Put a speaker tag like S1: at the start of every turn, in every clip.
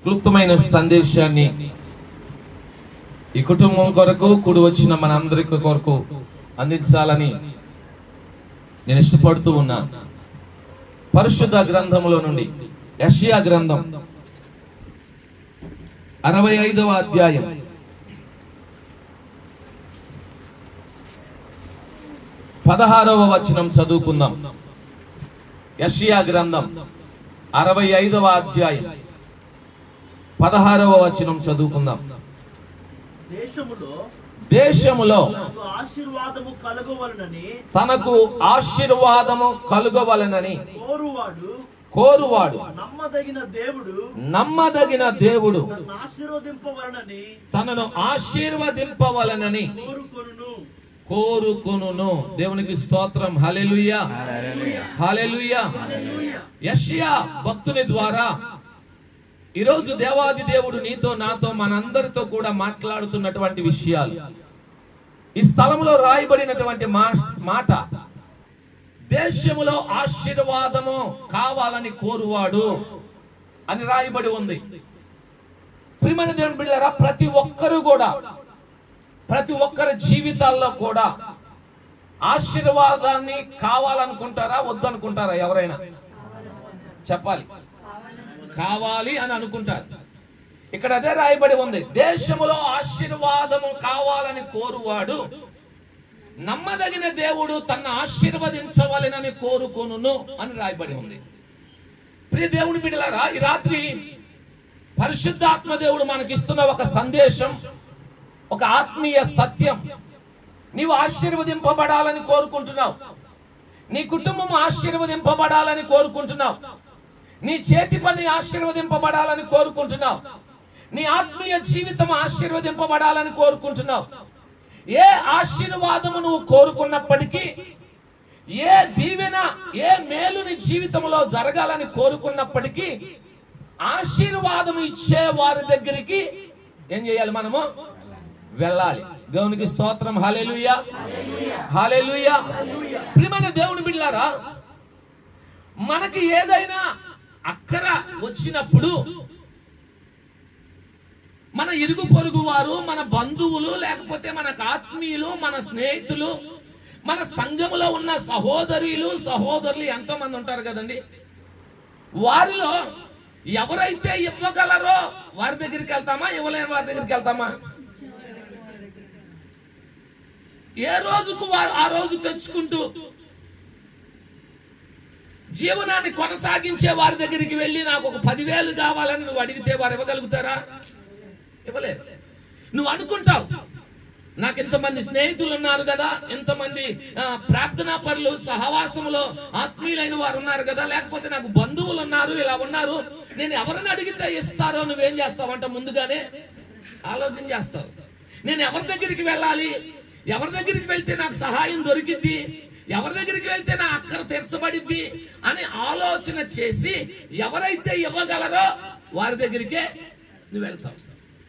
S1: క్లుప్తమైన సందేశాన్ని ఈ కుటుంబం కొరకు కూడి వచ్చిన మనందరి కొరకు అందించాలని నేను ఇష్టపడుతూ ఉన్నాను పరిశుద్ధ గ్రంథములో నుండి యషియా గ్రంథం అరవై ఐదవ అధ్యాయం పదహారవ వచనం చదువుకుందాం యషియా గ్రంథం అరవై ఐదవ అధ్యాయం పదహారవ వచనం చదువుకుందాం
S2: దేశములో
S1: దేశములో
S2: నాకు ఆశీర్వాదము కలగవలనని
S1: తనకు ఆశీర్వాదము కలుగవలనని
S2: కోరువాడు
S1: కోరువాడు
S2: నమ్మదగిన దేవుడు
S1: నమ్మదగిన దేవుడు
S2: నన్ను ఆశీర్వదింపవలనని
S1: తనను ఆశీర్వదింపవలనని
S2: కోరుకొనును
S1: కోరుకొనును దేవునికి స్తోత్రం హల్లెలూయా హల్లెలూయా యెషయా భక్తుని ద్వారా ఈరోజు దేవాది దేవుడు నీతో నాతో మనందరితో కూడా మాట్లాడుతున్నటువంటి విషయాలు ఈ స్థలంలో రాయబడినటువంటి మా- మాట దేశములో ఆశీర్వాదము కావాలని కోరువాడు అని రాయబడి ఉంది ప్రియమైన దేవుని బిళ్ళరా ప్రతి ఒక్కరూ కూడా ప్రతి ఒక్కరి జీవితాల్లో కూడా ఆశీర్వాదాన్ని కావాలనుకుంటారా వద్దనుకుంటారా ఎవరైనా చెప్పాలి కావాలి అని అనుకుంటారు ఇక్కడ అదే రాయబడి ఉంది దేశములో ఆశీర్వాదము కావాలని కోరువాడు నమ్మదగిన దేవుడు తన ఆశీర్వదించవలెనని కోరుకొనును అని రాయబడి ఉంది ప్రియ దేవుని బిడ్డలారా ఈ రాత్రి పరిశుద్ధాత్మ దేవుడు మనకిస్తున్న ఒక సందేశం ఒక ఆత్మీయ సత్యం నీవు ఆశీర్వదింపబడాలని కోరుకుంటున్నావు నీ కుటుంబం ఆశీర్వదింపబడాలని కోరుకుంటున్నావు నీ చేతి పని ఆశీర్వదింపబడాలని కోరుకుంటున్నావు నీ ఆత్మీయ జీవితం ఆశీర్వదింపబడాలని కోరుకుంటున్నావు ఏ ఆశీర్వాదము నువ్వు కోరుకున్నప్పటికీ ఏ దీవెన ఏ మేలు నీ జీవితంలో జరగాలని కోరుకున్నప్పటికీ ఆశీర్వాదం ఇచ్చే వారి దగ్గరికి ఏం చేయాలి మనము వెళ్ళాలి దేవునికి స్తోత్రం హాలేలుయా హాలేలుయా ప్రియమైన దేవుని బిడ్డారా మనకి ఏదైనా అక్కర వచ్చినప్పుడు మన ఇరుగు పొరుగు వారు మన బంధువులు లేకపోతే మనకు ఆత్మీయులు మన స్నేహితులు మన సంఘములో ఉన్న సహోదరులు సహోదరులు ఎంతో మంది ఉంటారు కదండి వారిలో ఎవరైతే ఇవ్వగలరో వారి దగ్గరికి వెళ్తామా ఇవ్వలేని వారి దగ్గరికి వెళ్తామా ఏ రోజుకు వారు ఆ రోజు తెచ్చుకుంటూ జీవనాన్ని కొనసాగించే వారి దగ్గరికి వెళ్ళి నాకు ఒక పదివేలు కావాలని నువ్వు అడిగితే వారు ఇవ్వగలుగుతారా ఇవ్వలేరు నువ్వు అనుకుంటావు నాకు ఇంతమంది స్నేహితులు ఉన్నారు కదా ఇంతమంది ఆ, ప్రార్థనా పరులు సహవాసములో ఆత్మీయులైన వారు ఉన్నారు కదా లేకపోతే నాకు బంధువులు ఉన్నారు ఇలా ఉన్నారు నేను ఎవరిని అడిగితే ఇస్తారో నువ్వేం చేస్తావంట ముందుగానే ఆలోచన చేస్తావు నేను ఎవరి దగ్గరికి వెళ్ళాలి ఎవరి దగ్గరికి వెళ్తే నాకు సహాయం దొరికిద్ది ఎవరి దగ్గరికి వెళ్తే నా అక్కర తీర్చబడిద్ది అని ఆలోచన చేసి ఎవరైతే ఇవ్వగలరో వారి దగ్గరికే నువ్వు వెళ్తావు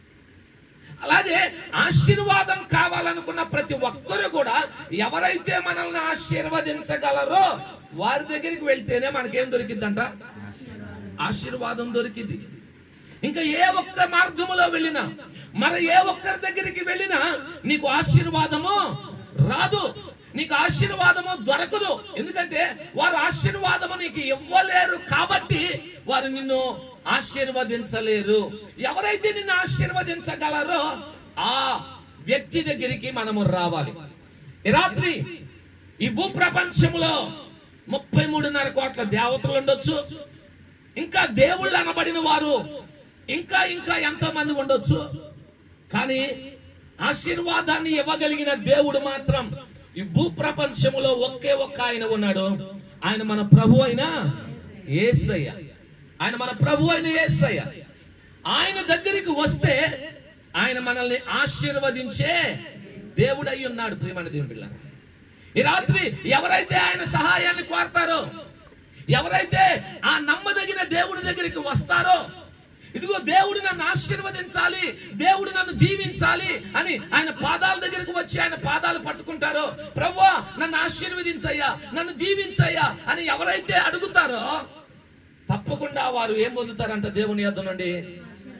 S1: అలాగే ఆశీర్వాదం కావాలనుకున్న ప్రతి ఒక్కరు కూడా ఎవరైతే మనల్ని ఆశీర్వదించగలరో వారి దగ్గరికి వెళ్తేనే మనకేం దొరికిద్దంట ఆశీర్వాదం దొరికింది ఇంకా ఏ ఒక్క మార్గములో వెళ్ళినా మరి ఏ ఒక్కరి దగ్గరికి వెళ్ళినా నీకు ఆశీర్వాదము రాదు నీకు ఆశీర్వాదము దొరకదు ఎందుకంటే వారు ఆశీర్వాదము నీకు ఇవ్వలేరు కాబట్టి వారు నిన్ను ఆశీర్వదించలేరు ఎవరైతే నిన్ను ఆశీర్వదించగలరో ఆ వ్యక్తి దగ్గరికి మనము రావాలి ఈ రాత్రి ఈ భూప్రపంచంలో ముప్పై మూడున్నర కోట్ల దేవతలు ఉండొచ్చు ఇంకా దేవుళ్ళు అనబడిన వారు ఇంకా ఇంకా ఎంతో మంది ఉండొచ్చు కానీ ఆశీర్వాదాన్ని ఇవ్వగలిగిన దేవుడు మాత్రం ఈ భూప్రపంచములో ఒకే ఒక్క ఆయన ఉన్నాడు ఆయన మన ప్రభు అయిన ఏసయ్య ఆయన మన ప్రభు అయిన ఏసయ్య ఆయన దగ్గరికి వస్తే ఆయన మనల్ని ఆశీర్వదించే దేవుడు అయి ఉన్నాడు ప్రియమైన దేవుని పిల్ల ఈ రాత్రి ఎవరైతే ఆయన సహాయాన్ని కోరతారో ఎవరైతే ఆ నమ్మదగిన దేవుడి దగ్గరికి వస్తారో ఇదిగో దేవుడు నన్ను ఆశీర్వదించాలి దేవుడు నన్ను దీవించాలి అని ఆయన పాదాల దగ్గరికి వచ్చి ఆయన పాదాలు పట్టుకుంటారో ప్రవ్వా నన్ను ఆశీర్వదించయ్యా నన్ను దీవించయ్యా అని ఎవరైతే అడుగుతారో తప్పకుండా వారు ఏం పొందుతారంట దేవుని యొద్ద నుండి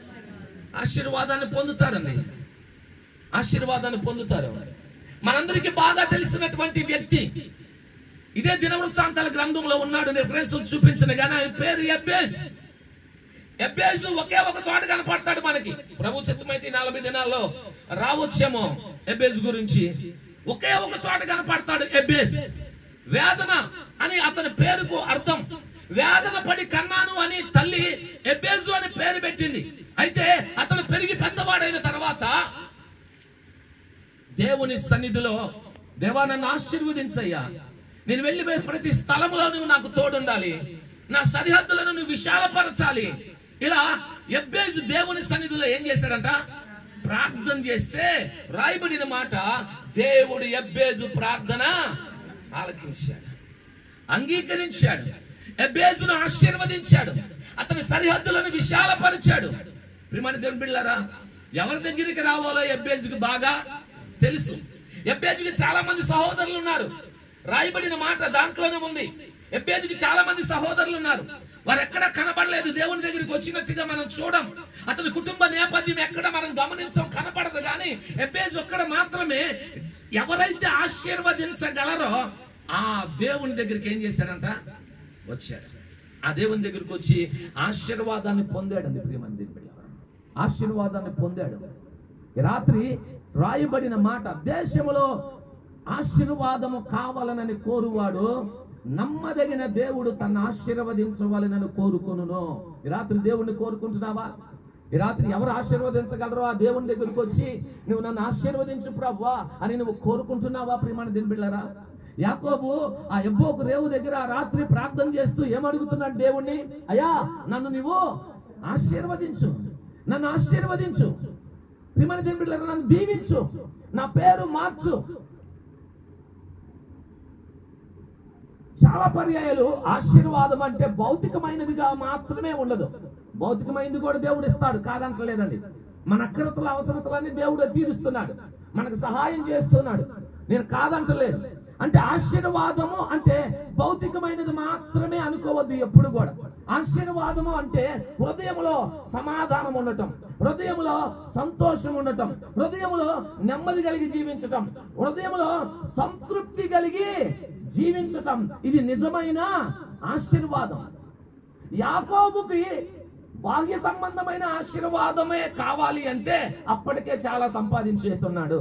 S1: ఆశీర్వాదాన్ని పొందుతారండి ఆశీర్వాదాన్ని పొందుతారు మనందరికీ బాగా తెలిసినటువంటి వ్యక్తి ఇదే దినవృత్తాంతాల గ్రంథంలో ఉన్నాడు రిఫరెన్స్ చూపించిన కానీ ఆయన పేరు ఎబ్బేజ్ ఎబ్బేజ్ ఒకే ఒక చోట కనపడతాడు మనకి ప్రభు చిత్తమైతే ఈ నలభై దినాల్లో రావచ్చేమో ఎబ్బేజ్ గురించి ఒకే ఒక చోట కనపడతాడు ఎబ్బేజ్ వేదన అని అతని పేరుకు అర్థం వేదన పడి కన్నాను అని తల్లి ఎబ్బేజు అని పేరు పెట్టింది అయితే అతను పెరిగి పెద్దవాడైన తర్వాత దేవుని సన్నిధిలో దేవా నన్ను ఆశీర్వదించయ్యా నేను వెళ్ళిపోయే ప్రతి స్థలంలో నువ్వు నాకు తోడుండాలి నా సరిహద్దులను నువ్వు విశాలపరచాలి ఇలా ఎబ్బేజు దేవుని సన్నిధిలో ఏం చేశాడంట ప్రార్థన చేస్తే రాయబడిన మాట దేవుడు ఎబ్బేజు ప్రార్థన ఆలకించాడు అంగీకరించాడు ఎబ్బేజును ఆశీర్వదించాడు అతని సరిహద్దులను విశాలపరిచాడు ప్రిమణి దేవుని బిళ్ళారా ఎవరి దగ్గరికి రావాలో ఎబ్బేజుకి బాగా తెలుసు ఎబ్బేజుకి చాలా మంది సహోదరులు ఉన్నారు రాయబడిన మాట దాంట్లోనే ఉంది ఎబ్బేజుకి చాలా మంది సహోదరులు ఉన్నారు వారు ఎక్కడ కనబడలేదు దేవుని దగ్గరికి వచ్చినట్టుగా మనం చూడం అతని కుటుంబ నేపథ్యం ఎక్కడ మనం గమనించం కనపడదు కానీ ఎబ్బేజ్ ఒక్కడ మాత్రమే ఎవరైతే ఆశీర్వదించగలరో ఆ దేవుని దగ్గరికి ఏం చేశాడంట వచ్చాడు ఆ దేవుని దగ్గరికి వచ్చి ఆశీర్వాదాన్ని పొందాడండి ప్రియమంది ఆశీర్వాదాన్ని పొందాడు ఈ రాత్రి రాయబడిన మాట దేశములో ఆశీర్వాదము కావాలనని కోరువాడు నమ్మదగిన దేవుడు తన ఆశీర్వదించవాలనని కోరుకొనును ఈ రాత్రి దేవుణ్ణి కోరుకుంటున్నావా ఈ రాత్రి ఎవరు ఆశీర్వదించగలరో ఆ దేవుని దగ్గరికి వచ్చి నువ్వు నన్ను ఆశీర్వదించు ప్రభా అని నువ్వు కోరుకుంటున్నావా ప్రియమైన దినబిళ్ళరా యాకోబు ఆ ఎబ్బోకు రేవు దగ్గర ఆ రాత్రి ప్రార్థన చేస్తూ ఏమడుగుతున్నాడు దేవుణ్ణి అయ్యా నన్ను నువ్వు ఆశీర్వదించు నన్ను ఆశీర్వదించు ప్రియమైన దినబిళ్ళరా నన్ను దీవించు నా పేరు మార్చు చాలా పర్యాయాలు ఆశీర్వాదం అంటే భౌతికమైనదిగా మాత్రమే ఉండదు భౌతికమైనది కూడా దేవుడు ఇస్తాడు కాదంటలేదండి మన అక్రతల అవసరతలన్నీ దేవుడు తీరుస్తున్నాడు మనకు సహాయం చేస్తున్నాడు నేను కాదంటలేదు అంటే ఆశీర్వాదము అంటే భౌతికమైనది మాత్రమే అనుకోవద్దు ఎప్పుడు కూడా ఆశీర్వాదము అంటే హృదయములో సమాధానం ఉండటం హృదయములో సంతోషం ఉండటం హృదయములో నెమ్మది కలిగి జీవించటం హృదయములో సంతృప్తి కలిగి జీవించటం ఇది నిజమైన ఆశీర్వాదం యాకోబుకి బాహ్య సంబంధమైన ఆశీర్వాదమే కావాలి అంటే అప్పటికే చాలా సంపాదించేసి ఉన్నాడు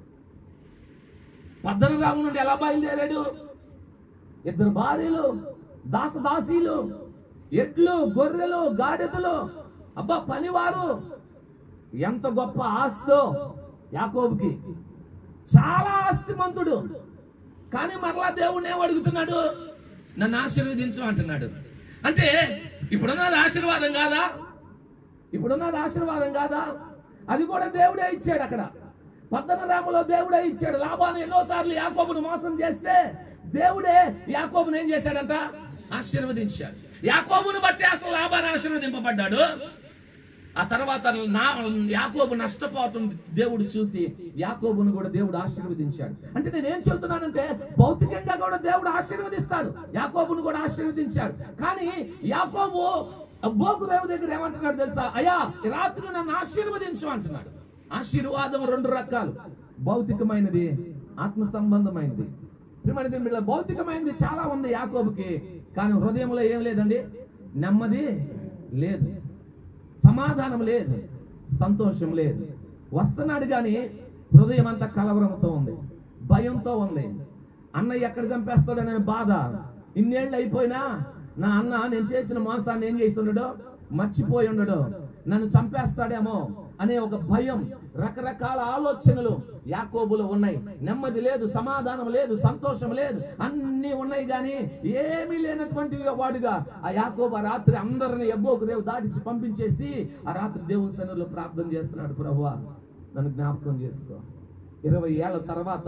S1: పద్దనరాము నుండి ఎలా బయలుదేరాడు ఇద్దరు భార్యలు దాసదాసీలు ఎడ్లు గొర్రెలు గాడిదలు అబ్బా పనివారు ఎంత గొప్ప ఆస్తో యాకోబుకి చాలా ఆస్తిమంతుడు కానీ మరలా దేవుణ్ణి ఏం అడుగుతున్నాడు నన్ను ఆశీర్వదించు అంటున్నాడు అంటే ఇప్పుడున్నది ఆశీర్వాదం కాదా ఇప్పుడున్నది ఆశీర్వాదం కాదా అది కూడా దేవుడే ఇచ్చాడు అక్కడ పద్దనరాములో దేవుడే ఇచ్చాడు లాభాన్ని ఎన్నోసార్లు యాకోబును మోసం చేస్తే దేవుడే యాకోబును ఏం చేశాడంట ఆశీర్వదించాడు యాకోబును బట్టి అసలు లాభాన్ని ఆశీర్వదింపబడ్డాడు ఆ తర్వాత నా యాకోబు నష్టపోవటం దేవుడు చూసి యాకోబును కూడా దేవుడు ఆశీర్వదించాడు అంటే నేను ఏం చెబుతున్నానంటే భౌతికంగా కూడా దేవుడు ఆశీర్వదిస్తాడు యాకోబును కూడా ఆశీర్వదించాడు కానీ యాకోబు బోకు రేవు దగ్గర ఏమంటున్నాడు తెలుసా అయ్యా ఈ రాత్రి నన్ను ఆశీర్వదించు అంటున్నాడు ఆశీర్వాదం రెండు రకాలు భౌతికమైనది ఆత్మ సంబంధమైనది ప్రియమైన దేవుని బిడ్డలారా, భౌతికమైనది చాలా ఉంది యాకోబుకి కానీ హృదయంలో ఏం లేదండి నెమ్మది లేదు సమాధానం లేదు సంతోషం లేదు వస్తున్నాడు కానీ హృదయం అంతా కలవరంతో ఉంది భయంతో ఉంది అన్నయ్య ఎక్కడ చంపేస్తాడనే బాధ ఇన్నేళ్ళు అయిపోయినా నా అన్న నేను చేసిన మోసాన్ని ఏం చేసి ఉండడు మర్చిపోయి ఉండడు నన్ను చంపేస్తాడేమో అనే ఒక భయం రకరకాల ఆలోచనలు యాకోబులో ఉన్నాయి నెమ్మది లేదు సమాధానం లేదు సంతోషం లేదు అన్ని ఉన్నాయి కానీ ఏమీ లేనటువంటి వాడుగా ఆ యాకోబు ఆ రాత్రి అందరిని ఎబ్బోకు రేవు దాటించి పంపించేసి ఆ రాత్రి దేవుని సన్నిధిలో ప్రార్థన చేస్తున్నాడు ప్రభువా నన్ను జ్ఞాపకం చేసుకో ఇరవై ఏళ్ల తర్వాత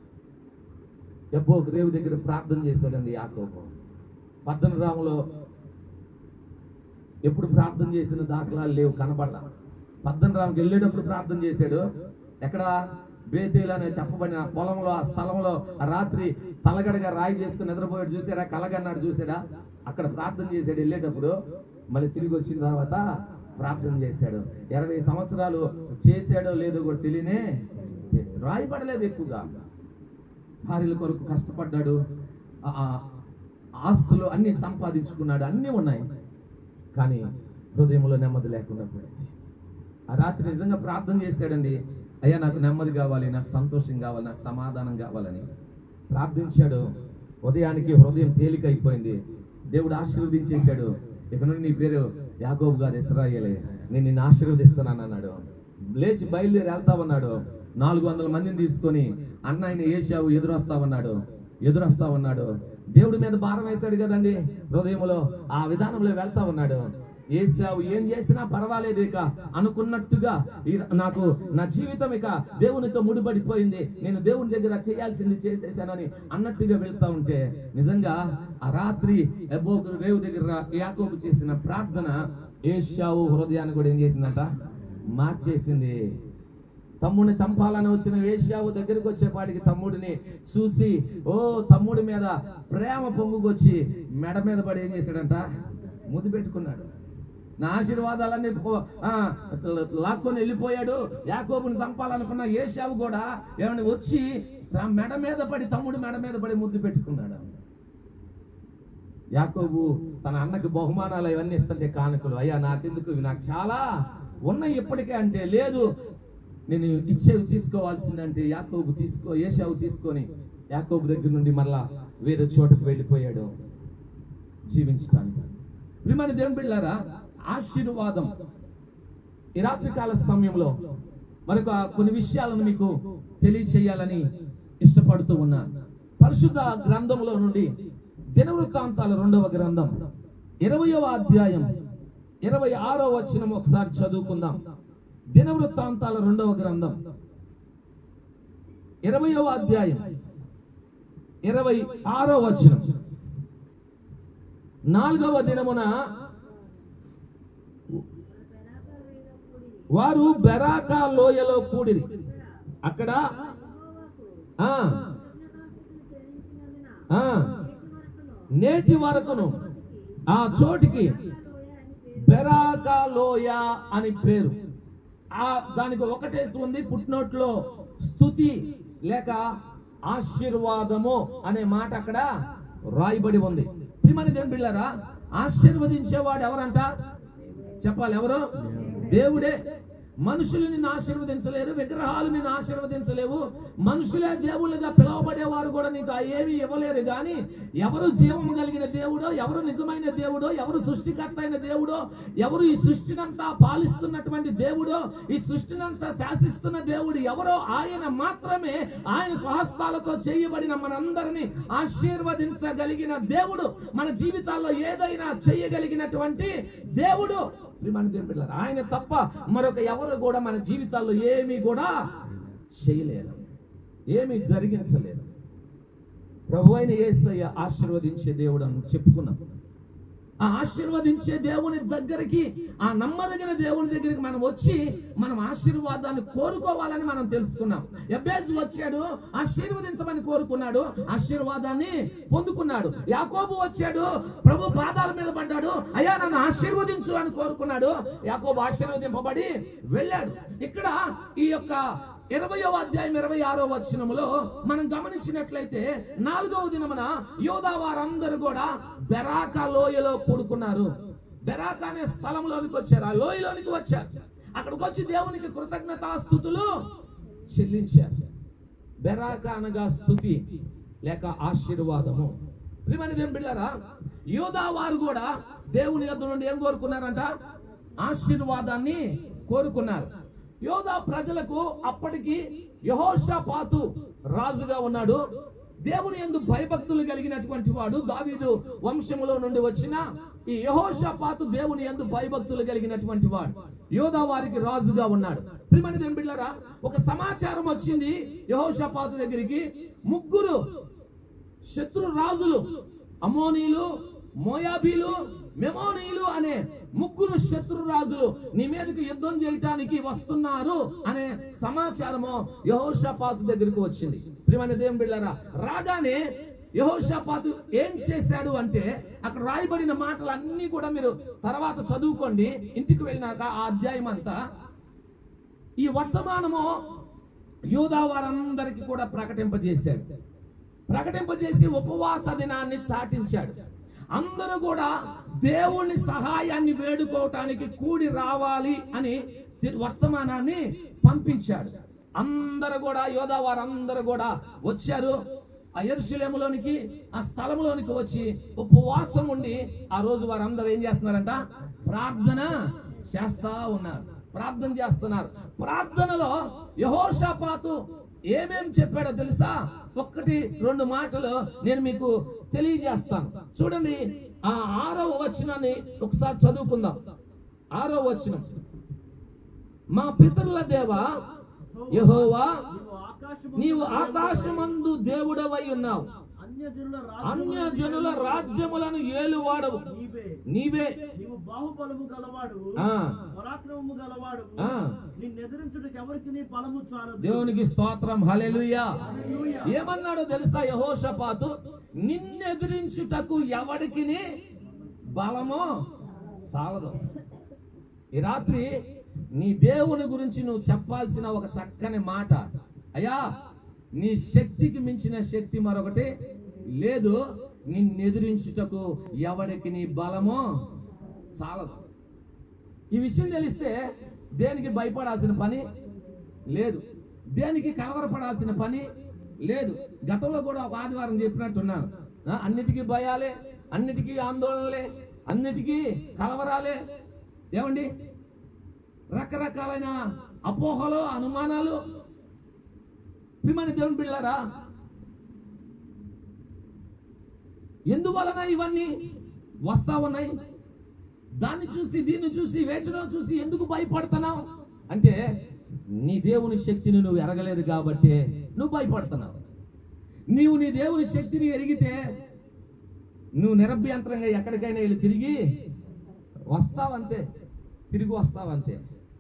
S1: ఎబ్బోకు రేవు దగ్గర ప్రార్థన చేశాడండి యాకోబు పద్దనరాములో ఎప్పుడు ప్రార్థన చేసిన దాఖలాలు లేవు కనబడలా పద్దనరాముకి వెళ్ళేటప్పుడు ప్రార్థన చేశాడు ఎక్కడ బేతేలు అనే చెప్పబడిన ఆ పొలంలో ఆ స్థలంలో ఆ రాత్రి తలగడగా రాయి చేసుకుని నిద్రపోయాడు చూసారా కలగన్నాడు చూసాడా అక్కడ ప్రార్థన చేశాడు వెళ్ళేటప్పుడు మళ్ళీ తిరిగి వచ్చిన తర్వాత ప్రార్థన చేశాడు ఇరవై సంవత్సరాలు చేశాడో లేదో కూడా తెలియనే తెలియదు. రాయబడలేదు ఎక్కువగా భార్యల కొరకు కష్టపడ్డాడు ఆ ఆ ఆస్తులు అన్ని సంపాదించుకున్నాడు అన్నీ ఉన్నాయి కానీ హృదయంలో నెమ్మది లేకుండా పోయింది ఆ రాత్రి నిజంగా ప్రార్థన చేశాడండి అయ్యా నాకు నెమ్మది కావాలి నాకు సంతోషం కావాలి నాకు సమాధానం కావాలని ప్రార్థించాడు ఉదయానికి హృదయం తేలికైపోయింది దేవుడు ఆశీర్వదించేశాడు ఇక నుండి నీ పేరు యాకోబు గారు ఇస్రాయేలే నేను నిన్ను ఆశీర్వదిస్తున్నాను అన్నాడు లేచి బయలుదేరి వెళ్తావన్నాడు నాలుగు వందల మందిని తీసుకొని అన్న ఆయన ఏషావు ఎదురొస్తావన్నాడు ఎదురొస్తావన్నాడు దేవుడి మీద భారం వేశాడు కదండి హృదయంలో ఆ విధానంలో వెళ్తా ఉన్నాడు ఏసావు ఏం చేసినా పర్వాలేదు ఇక అనుకున్నట్టుగా ఈ- నాకు నా జీవితం ఇక దేవునితో ముడిపడిపోయింది నేను దేవుని దగ్గర చేయాల్సింది చేసేసానని అన్నట్టుగా వెళ్తా ఉంటే నిజంగా ఆ రాత్రి ఎబ్బోకు రేవు దగ్గర యాకోబు చేసిన ప్రార్థన ఏషావు హృదయాన్ని కూడా ఏం చేసిందంట మార్చేసింది తమ్ముడిని చంపాలని వచ్చిన వేశ్యావు దగ్గరికి వచ్చేపాటికి తమ్ముడిని చూసి ఓ తమ్ముడి మీద ప్రేమ పొంగుకొచ్చి మెడ మీద పడి ఏం చేశాడంట ముద్దు పెట్టుకున్నాడు నా ఆశీర్వాదాలన్నీ పో- ఆ, లాక్కొని వెళ్ళిపోయాడు యాకోబుని చంపాలనుకున్న ఏషావు కూడా ఏమని వచ్చి తన మెడ మీద పడి తమ్ముడి మెడ మీద పడి ముద్దు పెట్టుకున్నాడు యాకోబు తన అన్నకి బహుమానాలు ఇవన్నీ ఇస్తుంటే కానుకలు అయ్యా నాకెందుకు ఇవి నాకు చాలా ఉన్నాయి ఇప్పటికే అంటే లేదు నేను ఇచ్చేవి తీసుకోవాల్సిందంటే యాకోబు తీసుకో ఏషావు తీసుకొని యాకోబు దగ్గర నుండి మళ్ళా వేరే చోటుకు వెళ్ళిపోయాడు జీవించడానికి ప్రియమైన దేవుని బిళ్ళారా ఆశీర్వాదం ఈ రాత్రికాల సమయంలో మరొక కొన్ని విషయాలను మీకు తెలియచేయాలని ఇష్టపడుతూ ఉన్నాను పరిశుద్ధ గ్రంథములో నుండి దినవృత్తాంతాల రెండవ గ్రంథం ఇరవయవ అధ్యాయం ఇరవై ఆరో వచనం ఒకసారి చదువుకుందాం దినవృత్తాంతాల రెండవ గ్రంథం ఇరవయవ అధ్యాయం ఇరవై ఆరో వచనం నాలుగవ దినమున వారు బెరాకా లోయలో కూడిరి అక్కడ ఆ ఆ నేటి వరకును ఆ చోటికి బెరాకా లోయ అని పేరు ఆ దానికి ఒకటేసి ఉంది పుట్టినోట్లో స్థుతి లేక ఆశీర్వాదము అనే మాట అక్కడ రాయబడి ఉంది ప్రియమని దేవుని బిళ్ళారా ఆశీర్వదించేవాడు ఎవరంట చెప్పాలి ఎవరు దేవుడే మనుషులు నిన్ను ఆశీర్వదించలేరు విగ్రహాలు నిన్ను ఆశీర్వదించలేవు మనుషులే దేవుళ్ళుగా పిలువబడేవారు కూడా నీకు ఆ ఏమీ ఇవ్వలేరు కానీ ఎవరు జీవం కలిగిన దేవుడో ఎవరు నిజమైన దేవుడో ఎవరు సృష్టికర్త అయిన దేవుడో ఎవరు ఈ సృష్టినంతా పాలిస్తున్నటువంటి దేవుడో ఈ సృష్టినంతా శాసిస్తున్న దేవుడు ఎవరో ఆయన మాత్రమే ఆయన స్వహస్తాలతో చేయబడిన మనందరినీ ఆశీర్వదించగలిగిన దేవుడు మన జీవితాల్లో ఏదైనా చేయగలిగినటువంటి దేవుడు ప్రియమైన దేవుని బిడ్డలారా, ఆయన తప్ప మరొక ఎవరు కూడా మన జీవితాల్లో ఏమీ కూడా చేయలేరు ఏమీ జరిగించలేరు ప్రభు అయిన యేసయ్య ఆశీర్వదించే దేవుడు అని చెప్పుకున్నాం ఆ ఆశీర్వదించే దేవుని దగ్గరికి ఆ నమ్మదగిన దేవుని దగ్గరికి మనం వచ్చి మనం ఆశీర్వాదాన్ని కోరుకోవాలని మనం తెలుసుకున్నాం ఎబ్బేజ్ వచ్చాడు ఆశీర్వదించమని కోరుకున్నాడు ఆశీర్వాదాన్ని పొందుకున్నాడు యాకోబు వచ్చాడు ప్రభు పాదాల మీద పడ్డాడు అయ్యా నన్ను ఆశీర్వదించు అని కోరుకున్నాడు యాకోబు ఆశీర్వదింపబడి వెళ్ళాడు ఇక్కడ ఈ యొక్క ఇరవయో అధ్యాయం ఇరవై ఆరో వచనములో మనం గమనించినట్లయితే నాలుగవ దినమున యోధా వారందరూ కూడా బెరాకా లోయలో కూడుకున్నారు బెరాకా అనే స్థలంలోనికి వచ్చారు ఆ లోయలోనికి వచ్చారు అక్కడికి వచ్చి దేవునికి కృతజ్ఞతాస్థుతులు చెల్లించారు బెరాకా అనగా స్థుతి లేక ఆశీర్వాదము ప్రియమైన దేవుని బిళ్ళారా యోధా వారు కూడా దేవుని యొద్ద నుండి ఏం కోరుకున్నారంట ఆశీర్వాదాన్ని కోరుకున్నారు యోధా ప్రజలకు అప్పటికి యహోషాపాతు రాజుగా ఉన్నాడు దేవుని ఎందు భయభక్తులు కలిగినటువంటి వాడు దావీదు వంశములో నుండి వచ్చిన ఈ యహోషాపాతు దేవుని ఎందు భయభక్తులు కలిగినటువంటి వాడు యోధా వారికి రాజుగా ఉన్నాడు ప్రిమణి దెంబిళ్ళరా ఒక సమాచారం వచ్చింది యహోషాపాతు దగ్గరికి ముగ్గురు శత్రు రాజులు అమోనీలు మోయాబీలు మెమోనీలు అనే ముగ్గురు శత్రు రాజులు నీ మీదకి యుద్ధం చేయటానికి వస్తున్నారు అనే సమాచారము యహోషపాతు దగ్గరికి వచ్చింది ప్రియమైన దేవుని బిళ్ళారా రాగానే యహోషాపాతు ఏం చేశాడు అంటే అక్కడ రాయబడిన మాటలు అన్నీ కూడా మీరు తర్వాత చదువుకోండి ఇంటికి వెళ్ళినాక ఆ అధ్యాయం అంతా ఈ వర్తమానము యూదా వారందరికీ కూడా ప్రకటింపజేశాడు ప్రకటింపజేసి ఉపవాస దినాన్ని చాటించాడు అందరూ కూడా దేవుని సహాయాన్ని వేడుకోవటానికి కూడి రావాలి అని తి- వర్తమానాన్ని పంపించాడు అందరూ కూడా యోధా వారందరూ కూడా వచ్చారు ఆ ఎరుశలేములోనికి ఆ స్థలంలోనికి వచ్చి ఉపవాసం ఉండి ఆ రోజు వారందరూ ఏం చేస్తున్నారంట ప్రార్థన చేస్తా ఉన్నారు ప్రార్థన చేస్తున్నారు ప్రార్థనలో యహోషాపాతు ఏమేం చెప్పాడో తెలుసా ఒక్కటి రెండు మాటలు నేను మీకు తెలియజేస్తాను చూడండి ఆ ఆరవ వచనాన్ని ఒకసారి చదువుకుందాం ఆరవ వచనం మా పితరుల దేవ యహోవా
S2: నీవు ఆకాశము
S1: నీవు ఆకాశమందు దేవుడవై ఉన్నావు
S2: అన్యజనుల
S1: అన్య జనుల రాజ్యములను ఏలువాడవు
S2: నీవే
S1: నీవే
S2: నీవు బాహుబలము గలవాడు
S1: ఆ
S2: పరాక్రమము గలవాడు
S1: ఆ.
S2: నిన్నెదిరించుటకు ఎవరికి నీ బలము చాలదు
S1: దేవునికి స్తోత్రం హల్లెలూయా ఏమన్నాడో తెలుసా యహోషపాతు నిన్నెదిరించుటకు ఎవడికి బలమో సాలదు ఈ రాత్రి నీ దేవుని గురించి నువ్వు చెప్పాల్సిన ఒక చక్కని మాట అయ్యా నీ శక్తికి మించిన శక్తి మరొకటి లేదు నిన్నెదిరించుటకు ఎవడికి నీ బలమో చాలదు ఈ విషయం తెలిస్తే దేనికి భయపడాల్సిన పని లేదు దేనికి కలవరపడాల్సిన పని లేదు గతంలో కూడా ఒక ఆదివారం చెప్పినట్టున్నాను ఆ, అన్నిటికీ భయాలే అన్నిటికీ ఆందోళనలే అన్నిటికీ కలవరాలే ఏమండి రకరకాలైన అపోహలు అనుమానాలు ప్రిమని దేవుని బిళ్ళారా ఎందువలన ఇవన్నీ వస్తా ఉన్నాయి దాన్ని చూసి దీన్ని చూసి వేటిలో చూసి ఎందుకు భయపడుతున్నావు అంటే నీ దేవుని శక్తిని నువ్వు ఎరగలేదు కాబట్టి నువ్వు భయపడుతున్నావు నీవు నీ దేవుని శక్తిని ఎరిగితే నువ్వు నిరభ్యంతరంగా ఎక్కడికైనా వెళ్ళి తిరిగి వస్తావంతే తిరిగి వస్తావంతే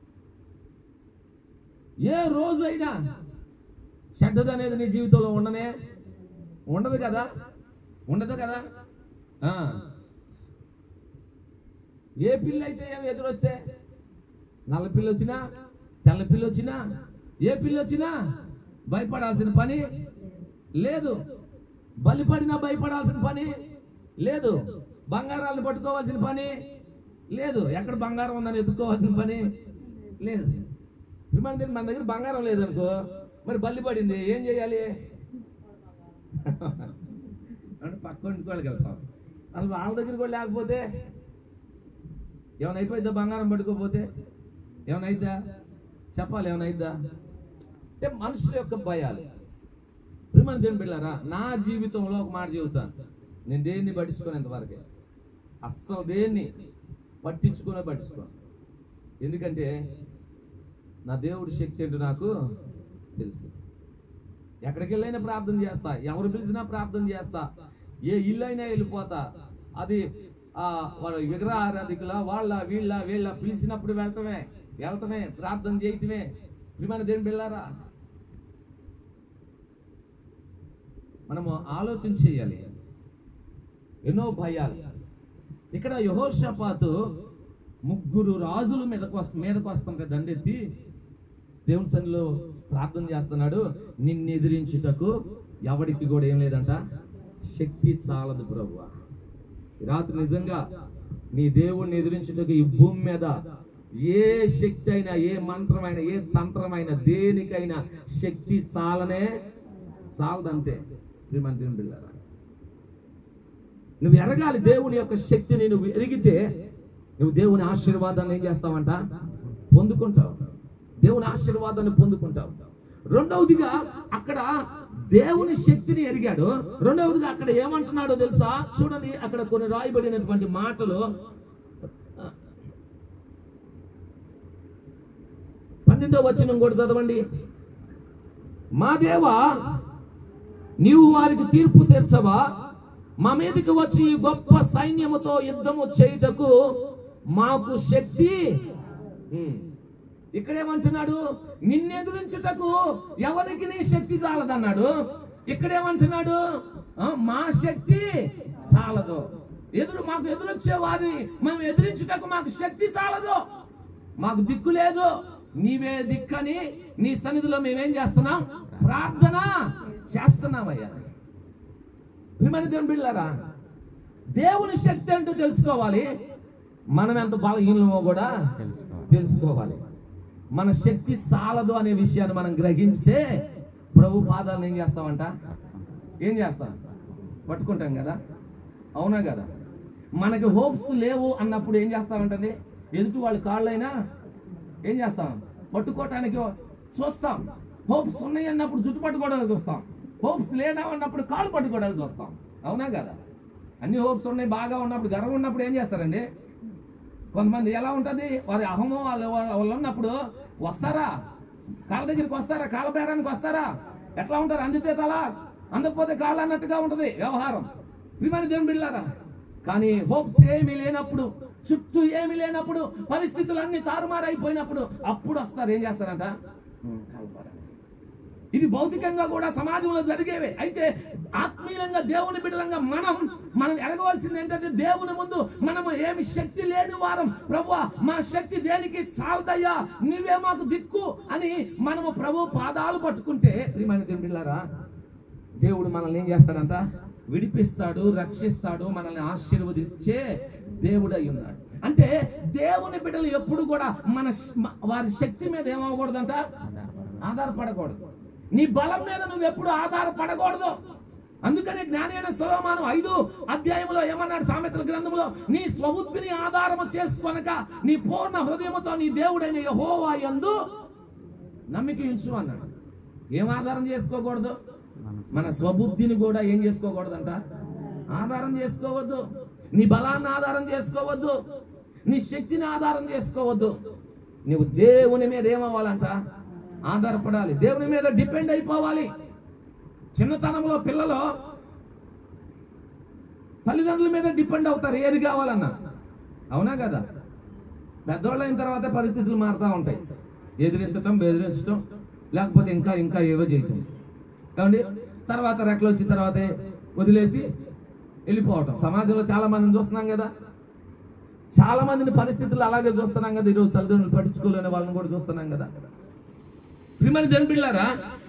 S1: ఏ రోజైనా చెడ్డది అనేది నీ జీవితంలో ఉండనే ఉండదు కదా ఉండదు కదా ఆ. ఏ పిల్ల అయితే ఏమి ఎదురొస్తే నల్ల పిల్ల వచ్చినా తెల్ల పిల్ల వచ్చినా ఏ పిల్ల వచ్చినా భయపడాల్సిన పని లేదు బలిపడినా భయపడాల్సిన పని లేదు బంగారాలను పట్టుకోవాల్సిన పని లేదు ఎక్కడ బంగారం ఉందని ఎత్తుకోవాల్సిన పని లేదు మన దగ్గర మన దగ్గర బంగారం లేదనుకో మరి బల్లి పడింది ఏం చేయాలి అంటే పక్క ఇంటికి వాళ్ళకి వెళ్తాం అసలు వాళ్ళ దగ్గర కూడా లేకపోతే ఏమైనా అయిపోయిద్దా బంగారం పట్టుకోపోతే ఏమైనా అయిద్దా చెప్పాలి ఏమైనా అయిద్దా అంటే మనుషుల యొక్క భయాలు ప్రియమైన దేవుని బిళ్ళారా నా జీవితంలో ఒక మాట చెబుతాను నేను దేన్ని పట్టించుకోను వరకే అస్సలు దేన్ని పట్టించుకునే పట్టించుకోను ఎందుకంటే నా దేవుడి శక్తి ఏంటో నాకు తెలుసు ఎక్కడికి వెళ్ళైనా ప్రార్థన చేస్తా ఎవరు పిలిచినా ప్రార్థన చేస్తా ఏ ఇల్లు అయినా వెళ్ళిపోతా అది ఆ వాళ్ళ విగ్రహ ఆరాధికుల వాళ్ళ వీళ్ళ వీళ్ళ పిలిచినప్పుడు వెళ్ళటమే వెళ్ళటమే ప్రార్థన చేయటమే ప్రియమైన దేవుని బిళ్ళారా మనము ఆలోచన చేయాలి ఎన్నో భయాలు ఇక్కడ యహోషపాతు ముగ్గురు రాజుల మీదకు వస్త మీదకు వస్తుంటే దండెత్తి దేవుని సన్నిలో ప్రార్థన చేస్తున్నాడు నిన్ను ఎదిరించుటకు ఎవడికి కూడా ఏం లేదంట శక్తి చాలదు ప్రభు రాత్రి నిజంగా నీ దేవుణ్ణి ఎదిరించుటకు ఈ భూమి మీద ఏ శక్తి అయినా ఏ మంత్రమైన ఏ తంత్రమైన దేనికైనా శక్తి చాలనే చాలదంతే శ్రీమంతి బిళ్ళారా నువ్వు ఎరగాలి దేవుని యొక్క శక్తిని నువ్వు ఎరిగితే నువ్వు దేవుని ఆశీర్వాదాన్ని ఏం చేస్తావంట పొందుకుంటావు దేవుని ఆశీర్వాదాన్ని పొందుకుంటావు రెండవదిగా అక్కడ దేవుని శక్తిని ఎరిగాడు రెండవదిగా అక్కడ ఏమంటున్నాడో తెలుసా చూడండి అక్కడ కొన్ని రాయబడినటువంటి మాటలు పన్నెండో వచనం కూడా చదవండి మా దేవా నీవు వారికి తీర్పు తీర్చవా మా మీదకి వచ్చి ఈ గొప్ప సైన్యముతో యుద్ధము చేయుటకు మాకు శక్తి ఉమ్. ఇక్కడేమంటున్నాడు నిన్నెదురించుటకు ఎవరికి నీ శక్తి చాలదన్నాడు ఇక్కడేమంటున్నాడు ఆ, మా శక్తి చాలదు ఎదురు మాకు ఎదురొచ్చే వారిని మేము ఎదిరించుటకు మాకు శక్తి చాలదు మాకు దిక్కు లేదు నీవే దిక్కని నీ సన్నిధిలో మేమేం చేస్తున్నాం ప్రార్థన చేస్తున్నామయ్యా ప్రియమైన దేవుని బిళ్ళారా దేవుని శక్తి అంటూ తెలుసుకోవాలి మనం ఎంత బలహీనమో కూడా తెలుసుకోవాలి మన శక్తి చాలదు అనే విషయాన్ని మనం గ్రహించితే ప్రభు పాదాలను ఏం చేస్తామంట ఏం చేస్తాం పట్టుకుంటాం కదా అవునా కదా మనకి హోప్స్ లేవు అన్నప్పుడు ఏం చేస్తామంటండి ఎదుటి వాళ్ళ కాళ్ళైనా ఏం చేస్తాం పట్టుకోవటానికి చూస్తాం హోప్స్ ఉన్నాయి అన్నప్పుడు జుట్టు పట్టుకోవడానికి చూస్తాం హోప్స్ లేదా అన్నప్పుడు కాళ్ళు పట్టుకోవడానికి చూస్తాం అవునా కదా అన్ని హోప్స్ ఉన్నాయి బాగా ఉన్నప్పుడు గర్వం ఉన్నప్పుడు ఏం చేస్తారండి కొంతమంది ఎలా ఉంటుంది వారి అహమో వాళ్ళ వాళ్ళు ఉన్నప్పుడు వస్తారా కాళ్ళ దగ్గరికి వస్తారా కాళ్ళ బేరానికి వస్తారా ఎట్లా ఉంటారు అందితే తల అందకపోతే కాళ్ళు అన్నట్టుగా ఉంటుంది వ్యవహారం ప్రియమైన దేవుని బిళ్ళారా కానీ హోప్స్ ఏమీ లేనప్పుడు చుట్టూ ఏమీ లేనప్పుడు పరిస్థితులు అన్ని తారుమారైపోయినప్పుడు అప్పుడు వస్తారు ఏం చేస్తారంట "ఉమ్, కాళ్ళు బేరానికి." ఇది భౌతికంగా కూడా సమాజంలో జరిగేవే అయితే ఆత్మీయంగా దేవుని బిడ్డలంగా మనం మనం ఎరగవలసింది ఏంటంటే దేవుని ముందు మనము ఏమి శక్తి లేని వారం ప్రభు మా శక్తి దేనికి చాలదయ్యా నీవే మాకు దిక్కు అని మనము ప్రభు పాదాలు పట్టుకుంటే ప్రియమైన దేవుని బిడ్డలారా దేవుడు మనల్ని ఏం చేస్తాడంట విడిపిస్తాడు రక్షిస్తాడు మనల్ని ఆశీర్వదించే దేవుడు అయి ఉన్నాడు అంటే దేవుని బిడ్డలు ఎప్పుడు కూడా మన శ- మ- వారి శక్తి మీద ఏమవ్వకూడదంట ఆధారపడకూడదు నీ బలం మీద నువ్వు ఎప్పుడు ఆధారపడకూడదు అందుకనే జ్ఞాని అయిన సులోమాను ఐదు అధ్యాయంలో ఏమన్నాడు సామెతల గ్రంథంలో నీ స్వబుద్ధిని ఆధారము చేసుకొనక నీ పూర్ణ హృదయముతో నీ దేవుడైన యెహోవా యందు నమ్మిక ఉంచు అన్నాడు ఏం ఆధారం చేసుకోకూడదు మన స్వబుద్ధిని కూడా ఏం చేసుకోకూడదంట ఆధారం చేసుకోవద్దు నీ బలాన్ని ఆధారం చేసుకోవద్దు నీ శక్తిని ఆధారం చేసుకోవద్దు నువ్వు దేవుని మీద ఏమవ్వాలంట ఆధారపడాలి దేవుని మీద డిపెండ్ అయిపోవాలి చిన్నతనంలో పిల్లలు తల్లిదండ్రుల మీద డిపెండ్ అవుతారు ఏది కావాలన్నా అవునా కదా పెద్దవాళ్ళు అయిన తర్వాత పరిస్థితులు మారుతూ ఉంటాయి ఎదిరించటం బెదిరించటం లేకపోతే ఇంకా ఇంకా ఏవో చేయటం ఏమండి తర్వాత రెక్కలు వచ్చిన తర్వాతే వదిలేసి వెళ్ళిపోవటం సమాజంలో చాలా మందిని చూస్తున్నాం కదా చాలా మందిని పరిస్థితులు అలాగే చూస్తున్నాం కదా ఈరోజు తల్లిదండ్రులు పట్టించుకోలేని వాళ్ళని కూడా చూస్తున్నాం కదా ప్రియమైన దేని పిల్లారా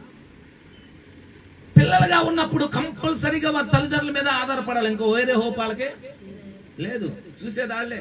S1: పిల్లలుగా ఉన్నప్పుడు కంపల్సరీగా వారి తల్లిదండ్రుల మీద ఆధారపడాలి ఇంకో వేరే హోపాలకే లేదు చూసేదాళ్లే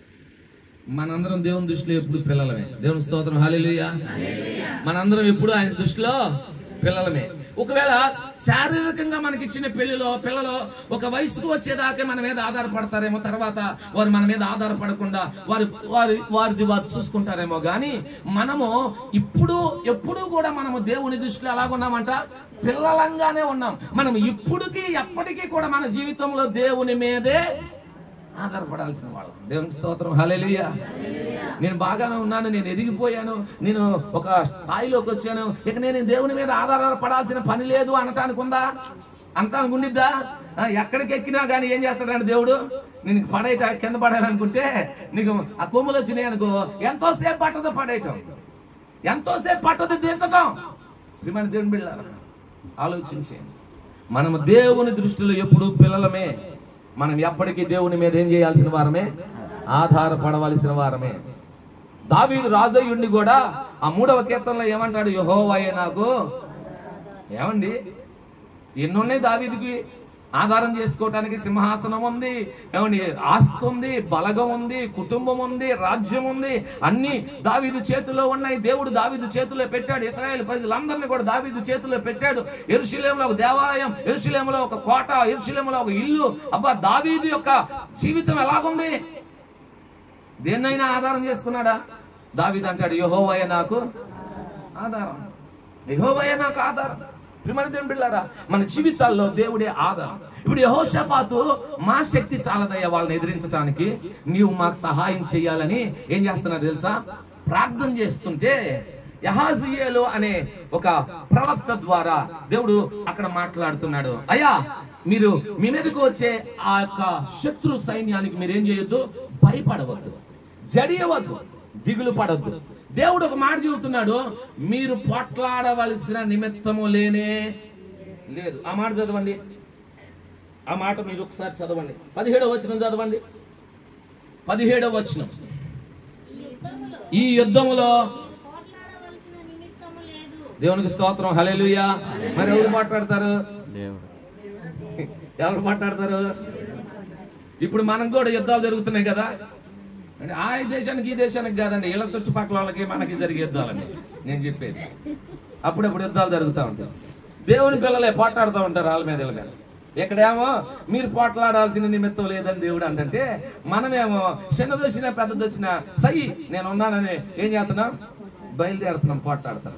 S1: మనందరం దేవుని దృష్టిలో ఎప్పుడు పిల్లలమే దేవుని స్తోత్రం హాలేలుయా మనందరం ఎప్పుడు ఆయన దృష్టిలో పిల్లలమే ఒకవేళ శారీరకంగా మనకి ఇచ్చిన పెళ్లిలో పిల్లలు ఒక వయసుకు వచ్చేదాకే మన మీద ఆధారపడతారేమో తర్వాత వారు మన మీద ఆధారపడకుండా వారి వారి వారిది వారు చూసుకుంటారేమో కానీ మనము ఇప్పుడు ఎప్పుడు కూడా మనము దేవుని దృష్టిలో ఎలాగున్నామంట పిల్లలంగానే ఉన్నాం మనం ఇప్పుడుకి ఎప్పటికీ కూడా మన జీవితంలో దేవుని మీదే ఆధారపడాల్సిన వాళ్ళం దేవునికి స్తోత్రం హల్లెలూయా నేను బాగానే ఉన్నాను నేను ఎదిగిపోయాను నేను ఒక స్థాయిలోకి వచ్చాను ఇక నేను దేవుని మీద ఆధారపడాల్సిన పని లేదు అనటానికి ఉందా అంటానికి ఉండిద్దా ఆ, ఎక్కడికి ఎక్కినా కానీ ఏం చేస్తాడంటే దేవుడు నేను పడేట కింద పడాలనుకుంటే నీకు ఆ కొమ్ములు వచ్చినాయి అనుకో ఎంతోసేపు పట్టదు పడేయటం ఎంతోసేపు పట్టదు దించటం ప్రియమైన దేవుని బిళ్ళారా ఆలోచించేయండి మనము దేవుని దృష్టిలో ఎప్పుడు పిల్లలమే మనం ఎప్పటికీ దేవుని మీద ఏం చేయాల్సిన వారమే ఆధారపడవలసిన వారమే దావీదు రాజయ్యుండి కూడా ఆ మూడవ కీర్తనలో ఏమంటాడు యహోవాయే నాకు ఏమండి ఎన్నున్నాయి దావీదికి ఆధారం చేసుకోవటానికి సింహాసనం ఉంది ఏమండి ఆస్తి ఉంది బలగం ఉంది కుటుంబం ఉంది రాజ్యం ఉంది అన్ని దావీదు చేతిలో ఉన్నాయి దేవుడు దావీదు చేతిలో పెట్టాడు ఇస్రాయేల్ ప్రజలందరినీ కూడా దావీదు చేతిలో పెట్టాడు ఎరుశలేంలో ఒక దేవాలయం ఎరుశలేంలో ఒక కోట ఎరుశలేంలో ఒక ఇల్లు అబ్బా దావీదు యొక్క జీవితం ఎలాగుంది దేన్నైనా ఆధారం చేసుకున్నాడా దావీదు అంటాడు యహోవయ్య నాకు ఆధారం యహోవయ్య నాకు ఆధారం ప్రిమని దేవుని బిళ్ళారా మన జీవితాల్లో దేవుడే ఆధారం ఇప్పుడు యహోషపాతు మా శక్తి చాలదయ్యా వాళ్ళని ఎదిరించడానికి నీవు మాకు సహాయం చేయాలని ఏం చేస్తున్నారు తెలుసా ప్రార్థన చేస్తుంటే యహాజియేలు అనే ఒక ప్రవక్త ద్వారా దేవుడు అక్కడ మాట్లాడుతున్నాడు అయ్యా మీరు మీ మీదకు వచ్చే ఆ యొక్క శత్రు సైన్యానికి మీరు ఏం చేయొద్దు భయపడవద్దు జడియవద్దు దిగులు పడద్దు దేవుడు ఒక మాట చెబుతున్నాడు మీరు పోట్లాడవలసిన నిమిత్తము లేనే లేదు ఆ మాట చదవండి ఆ మాట మీరు ఒకసారి చదవండి పదిహేడవ వచనం చదవండి పదిహేడవ వచనం ఈ యుద్ధములో
S3: పోట్లాడవలసిన నిమిత్తము లేదు
S1: దేవునికి స్తోత్రం హల్లెలూయా మరి ఎవరు మాట్లాడతారు ఎవరు మాట్లాడతారు ఇప్పుడు మనం కూడా యుద్ధాలు జరుగుతున్నాయి కదా అంటే ఆ దేశానికి ఈ దేశానికి కాదండి ఇలా చుట్టుపక్కల వాళ్ళకి మనకి జరిగే యుద్ధాలండి నేను చెప్పేది అప్పుడప్పుడు యుద్ధాలు జరుగుతూ ఉంటాయి దేవుని పిల్లలే పోట్లాడుతూ ఉంటారు వాళ్ళ మీద వీళ్ళ మీద ఇక్కడేమో మీరు పోట్లాడాల్సిన నిమిత్తం లేదని దేవుడు అంటే మనమేమో చిన్నదొచ్చినా పెద్దదొచ్చినా సై నేను ఉన్నానని ఏం చేస్తున్నాం బయలుదేరుతున్నాం పోట్లాడుతున్నాం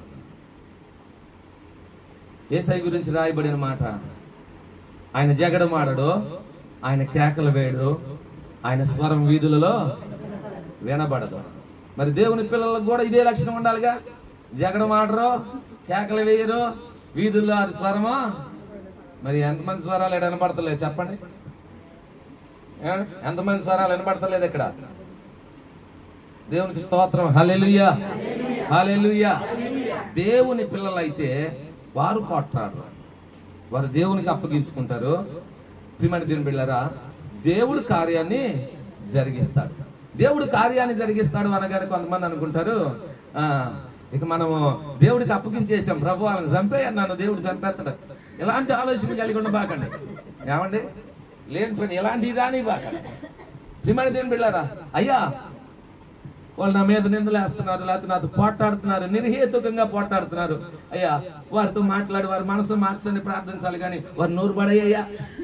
S1: ఏసై గురించి రాయబడిన మాట ఆయన జగడమాడడు ఆయన కేకలు వేయడు ఆయన స్వరం వీధులలో వినబడదు మరి దేవుని పిల్లలకు కూడా ఇదే లక్షణం ఉండాలిగా జగడమాడరు కేకలు వేయరు వీధుల్లో అది స్వరమా మరి ఎంతమంది స్వరాలు ఇక్కడ వినపడతలేదు చెప్పండి ఏ? ఎంతమంది స్వరాలు వినపడతలేదు ఇక్కడ దేవునికి స్తోత్రం హల్లెలూయా హల్లెలూయా దేవుని పిల్లలైతే వారు పోట్లాడరు వారు దేవునికి అప్పగించుకుంటారు ప్రిమని దేవుని బిళ్ళరా దేవుడు కార్యాన్ని జరిగిస్తాడు దేవుడు కార్యాన్ని జరిగిస్తాడు అనగానే కొంతమంది అనుకుంటారు ఆ ఇక మనము దేవుడికి అప్పగించేసాం ప్రభు వాళ్ళని చంపేయన్నాను దేవుడు చంపేస్తాడు ఇలాంటి ఆలోచన కలిగి ఉండబాకండి ఏమండి లేని పని ఇలాంటి రాని బాకండి ప్రిమని దేవుని బిళ్ళారా అయ్యా వాళ్ళు నా మీద నిందలు వేస్తున్నారు లేకపోతే నాతో పోట్లాడుతున్నారు నిర్హేతుకంగా పోట్లాడుతున్నారు అయ్యా వారితో మాట్లాడి వారి మనసు మార్చని ప్రార్థించాలి కానీ వారు నోరు పడయ్యా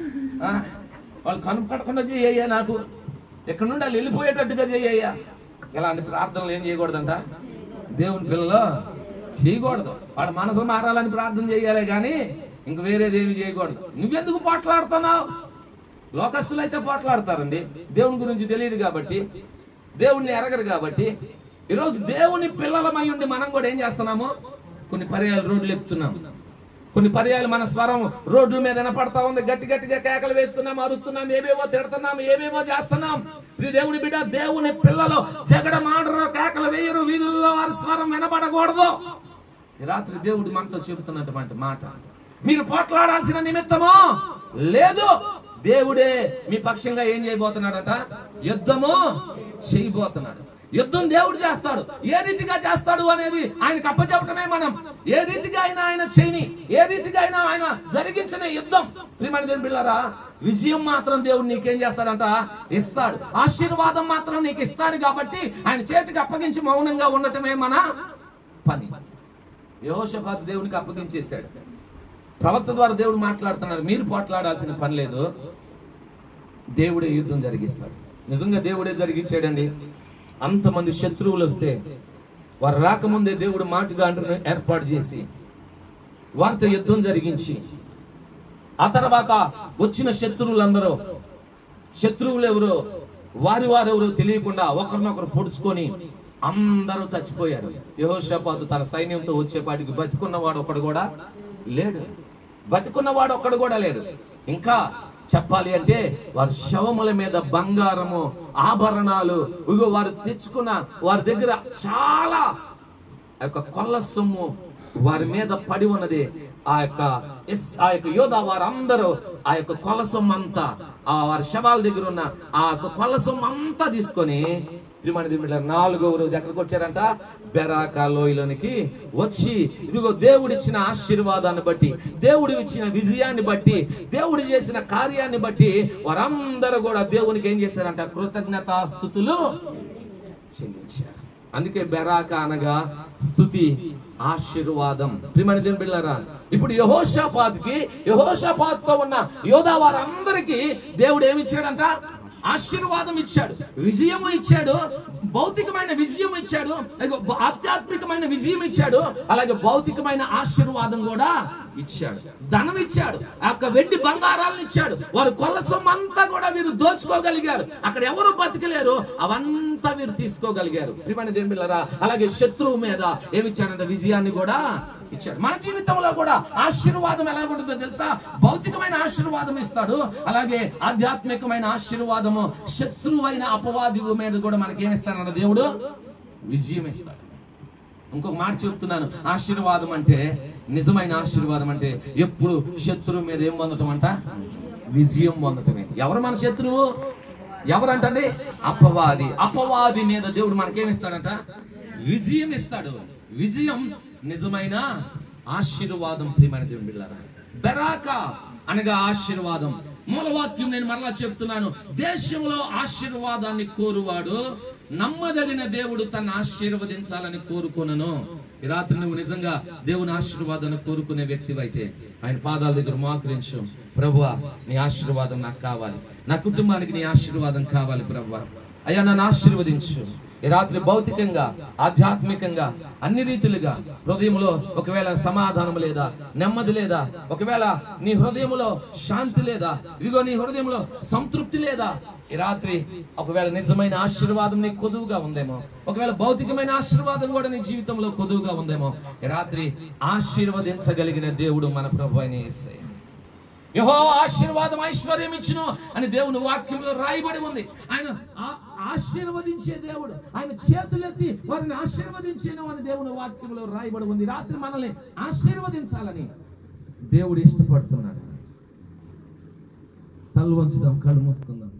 S1: వాళ్ళు కనుపడకుండా చేయ్యా నాకు ఇక్కడ నుండి వాళ్ళు వెళ్ళిపోయేటట్టుగా చేయ్యా ఇలాంటి ప్రార్థనలు ఏం చేయకూడదంట దేవుని పిల్లలు చేయకూడదు వాడు మనసు మారాలని ప్రార్థన చేయాలి కానీ ఇంక వేరేది ఏమి చేయకూడదు నువ్వెందుకు పోట్లాడుతున్నావు లోకస్తులు అయితే పోట్లాడతారండి దేవుని గురించి తెలియదు కాబట్టి దేవుణ్ణి ఎరగరు కాబట్టి ఈరోజు దేవుని పిల్లలమై ఉండి మనం కూడా ఏం చేస్తున్నాము కొన్ని పర్యాలు రోడ్లు ఎక్కుతున్నాం కొన్ని పర్యాలు మన స్వరం రోడ్ల మీద వినపడతా ఉంది గట్టి గట్టిగా కేకలు వేస్తున్నాం అరుస్తున్నాం ఏమేమో తిడుతున్నాం ఏమేమో చేస్తున్నాం ప్రియ దేవుని బిడ్డ దేవుని పిల్లలు జగడ మాడరు కేకలు వేయరు వీధుల్లో వారి స్వరం వినపడకూడదు ఈ రాత్రి దేవుడు మనతో చెబుతున్నటువంటి మాట మీరు పోట్లాడాల్సిన నిమిత్తము లేదు దేవుడే మీ పక్షంగా ఏం చేయబోతున్నాడట యుద్ధము చేయబోతున్నాడు యుద్ధం దేవుడు చేస్తాడు ఏ రీతిగా చేస్తాడు అనేది ఆయనకు అప్పచెప్పటమే మనం ఏ రీతిగా అయినా ఆయన చేయని ఏ రీతిగా అయినా ఆయన జరిగించిన యుద్ధం ప్రియమైన దేవుని బిళ్ళారా విజయం మాత్రం దేవుడు నీకేం చేస్తాడంట ఇస్తాడు ఆశీర్వాదం మాత్రం నీకు ఇస్తాడు కాబట్టి ఆయన చేతికి అప్పగించి మౌనంగా ఉండటమే మన పని యహోషపాత్ దేవునికి అప్పగించేశాడు ప్రవక్త ద్వారా దేవుడు మాట్లాడుతున్నారు మీరు పోట్లాడాల్సిన పని లేదు దేవుడే యుద్ధం జరిగిస్తాడు నిజంగా దేవుడే జరిగించాడండి అంతమంది శత్రువులు వస్తే వారు రాకముందే దేవుడు మాటగాండ్రును ఏర్పాటు చేసి వారితో యుద్ధం జరిగించి ఆ తర్వాత వచ్చిన శత్రువులందరూ శత్రువులు ఎవరో వారి వారెవరో తెలియకుండా ఒకరినొకరు పొడుచుకొని అందరూ చచ్చిపోయారు యహోషపాతు తన సైన్యంతో వచ్చేపాటికి బతికున్నవాడు ఒకడు కూడా లేడు బతికున్నవాడు ఒక్కడు కూడా లేడు ఇంకా చెప్పాలి అంటే వారి శవముల మీద బంగారము ఆభరణాలు ఇగో వారు తెచ్చుకున్న వారి దగ్గర చాలా ఆ యొక్క కొల్ల సొమ్ము వారి మీద పడి ఉన్నది ఆ యొక్క ఇస్- ఆ యొక్క యోధ వారందరూ ఆ యొక్క కొల్ల సొమ్ము అంతా ఆ వారి శవాల దగ్గర ఉన్న ఆ యొక్క కొల్ల సొమ్ము అంతా తీసుకొని తిరుమల దిమిళ్ళ నాలుగో రోజు ఎక్కడికి వచ్చారంట బెరాకా లోయలోనికి వచ్చి ఇదిగో దేవుడిచ్చిన ఆశీర్వాదాన్ని బట్టి దేవుడు ఇచ్చిన విజయాన్ని బట్టి దేవుడు చేసిన కార్యాన్ని బట్టి వారందరూ కూడా దేవునికి ఏం చేశారంట కృతజ్ఞతాస్థుతులు చెల్లించారు అందుకే బెరాక అనగా స్థుతి ఆశీర్వాదం ప్రియమైన దేవుని బిళ్ళారా ఇప్పుడు యహోషాపాత్ కి యహోషాపాత్ తో ఉన్న యోధా వారందరికీ దేవుడు ఏమి ఇచ్చాడంట ఆశీర్వాదం ఇచ్చాడు విజయము ఇచ్చాడు భౌతికమైన విజయం ఇచ్చాడు అలాగే ఆధ్యాత్మికమైన విజయం ఇచ్చాడు అలాగే భౌతికమైన ఆశీర్వాదం కూడా ఇచ్చాడు ధనం ఇచ్చాడు ఆ యొక్క వెండి బంగారాలను ఇచ్చాడు వారు కొల్ల సొమ్ము అంతా కూడా వీరు దోచుకోగలిగారు అక్కడ ఎవరు బతికలేరు అవంతా వీరు తీసుకోగలిగారు ప్రియమైన దేవుని బిడ్డలారా, అలాగే శత్రువు మీద ఏమి ఇచ్చాడంటే విజయాన్ని కూడా ఇచ్చాడు మన జీవితంలో కూడా ఆశీర్వాదం ఎలా ఉంటుందో తెలుసా భౌతికమైన ఆశీర్వాదం ఇస్తాడు అలాగే ఆధ్యాత్మికమైన ఆశీర్వాదము శత్రువైన అపవాది మీద కూడా మనకేమిస్తాడన్న దేవుడు విజయం ఇస్తాడు ఇంకొక మాట చెప్తున్నాను ఆశీర్వాదం అంటే నిజమైన ఆశీర్వాదం అంటే ఎప్పుడు శత్రువు మీద ఏం పొందటం అంట విజయం పొందటమే ఎవరు మన శత్రువు ఎవరంటండి అపవాది అపవాది మీద దేవుడు మనకేమిస్తాడంట విజయం ఇస్తాడు విజయం నిజమైన ఆశీర్వాదం ప్రియమైన దేవుని బిళ్ళారా బెరాక అనగా ఆశీర్వాదం మూలవాక్యం నేను మరలా చెప్తున్నాను దేశంలో ఆశీర్వాదాన్ని కోరువాడు నమ్మదగిన దేవుడు తన ఆశీర్వదించాలని కోరుకునను ఈ రాత్రి నువ్వు నిజంగా దేవుని ఆశీర్వాదాన్ని కోరుకునే వ్యక్తివైతే ఆయన పాదాల దగ్గర మోకరించు ప్రభువా నీ ఆశీర్వాదం నాకు కావాలి నా కుటుంబానికి నీ ఆశీర్వాదం కావాలి ప్రభువా అయ్యా నన్ను ఆశీర్వదించు ఈ రాత్రి భౌతికంగా ఆధ్యాత్మికంగా అన్ని రీతులుగా హృదయంలో ఒకవేళ సమాధానం లేదా నెమ్మది లేదా ఒకవేళ నీ హృదయంలో శాంతి లేదా ఇదిగో నీ హృదయంలో సంతృప్తి లేదా ఈ రాత్రి ఒకవేళ నిజమైన ఆశీర్వాదం నీ కొదువుగా ఉందేమో ఒకవేళ భౌతికమైన ఆశీర్వాదం కూడా నీ జీవితంలో కొదువుగా ఉందేమో ఈ రాత్రి ఆశీర్వదించగలిగిన దేవుడు మన ప్రభు అయిన యేసయ్య. యహో ఆశీర్వాదం ఐశ్వర్యం ఇచ్చును అని దేవుని వాక్యంలో రాయబడి ఉంది ఆయన ఆ- ఆశీర్వదించే దేవుడు ఆయన చేతులెత్తి వారిని ఆశీర్వదించేను అని దేవుని వాక్యంలో రాయబడి ఉంది రాత్రి మనల్ని ఆశీర్వదించాలని దేవుడు ఇష్టపడుతున్నాడు తల్లు వంచుదాం కళ్ళు మూసుకుందాం